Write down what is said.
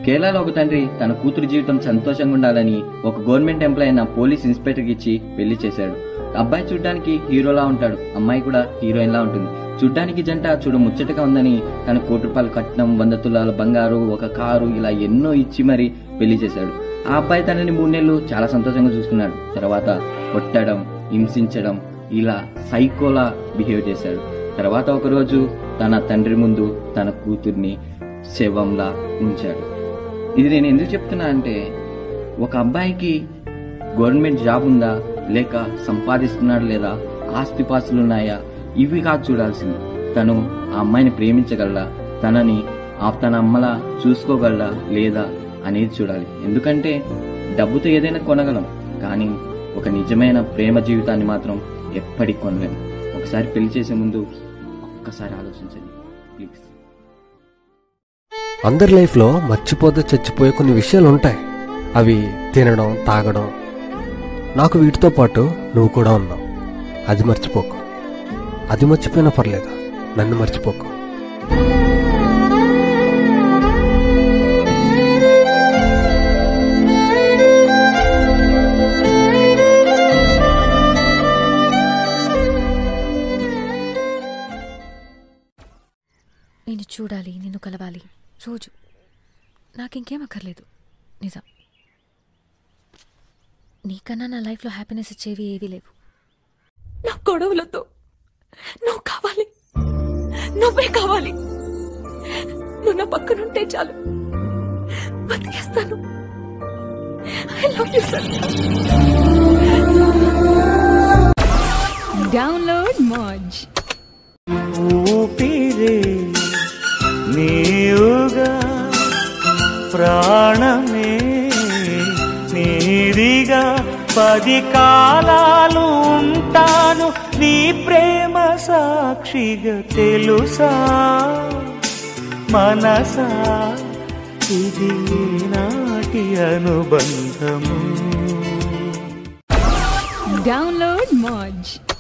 కేరళలో ఒక తండ్రి తన కూతురు జీవితం సంతోషంగా ఉండాలని ఒక గవర్నమెంట్ ఎంప్లాయ్ అయిన పోలీస్ ఇన్స్పెక్టర్కి ఇచ్చి పెళ్లి చేశాడు అబ్బాయి చూడ్డానికి హీరోలా ఉంటాడు అమ్మాయి కూడా హీరోయిన్ లా ఉంటుంది చూడ్డానికి జంట చూడ ముచ్చటగా ఉందని తన కోటి రూపాయలు కట్నం వంద తులాల బంగారు ఒక కారు ఇలా ఎన్నో ఇచ్చి మరి పెళ్లి చేశాడు ఆ అబ్బాయి తనని మూడు నెలలు చాలా సంతోషంగా చూసుకున్నాడు తర్వాత కొట్టడం హింసించడం ఇలా సైకోలా బిహేవ్ చేశాడు తర్వాత ఒకరోజు తన తండ్రి ముందు తన కూతుర్ని శవంలా ఉంచాడు ఇది నేను ఎందుకు చెప్తున్నా అంటే ఒక అబ్బాయికి గవర్నమెంట్ జాబ్ ఉందా లేక సంపాదిస్తున్నాడు లేదా ఆస్తిపాస్తులు ఉన్నాయా ఇవి కాదు చూడాల్సింది తను ఆ అమ్మాయిని ప్రేమించగలడా తనని ఆ తన అమ్మలా చూసుకోగలడా లేదా అనేది చూడాలి ఎందుకంటే డబ్బుతో ఏదైనా కొనగలం కానీ ఒక నిజమైన ప్రేమ జీవితాన్ని మాత్రం ఎప్పటికి కొనలేం ఒకసారి పెళ్లి చేసే ముందు ఒక్కసారి ఆలోచించండి ప్లీజ్ అందరి లైఫ్లో మర్చిపోతే చచ్చిపోయే కొన్ని విషయాలు ఉంటాయి అవి తినడం తాగడం నాకు వీటితో పాటు నువ్వు కూడా ఉన్నావు అది మర్చిపోకు అది మర్చిపోయినా పర్లేదు నన్ను మర్చిపోకు నేను చూడాలి నిన్ను కలవాలి రోజు నాకింకేం అక్కర్లేదు నిజం నీకన్నా నా లైఫ్లో హ్యాపీనెస్ ఇచ్చేవి ఏవీ లేవు నా గొడవలతో నువ్వు కావాలి నువ్వే కావాలి నువ్వు నా పక్కనుంటే చాలు బతికేస్తాను I love you sir download Moj ఊపిరే నీవుగా ప్రాణమే నీదిగా పది కాలాలు ఉంటాను నీ ప్రేమ సాక్షిగా తెలుసా మనసా ఇది నాటి అనుబంధము డౌన్లోడ్ మాజ్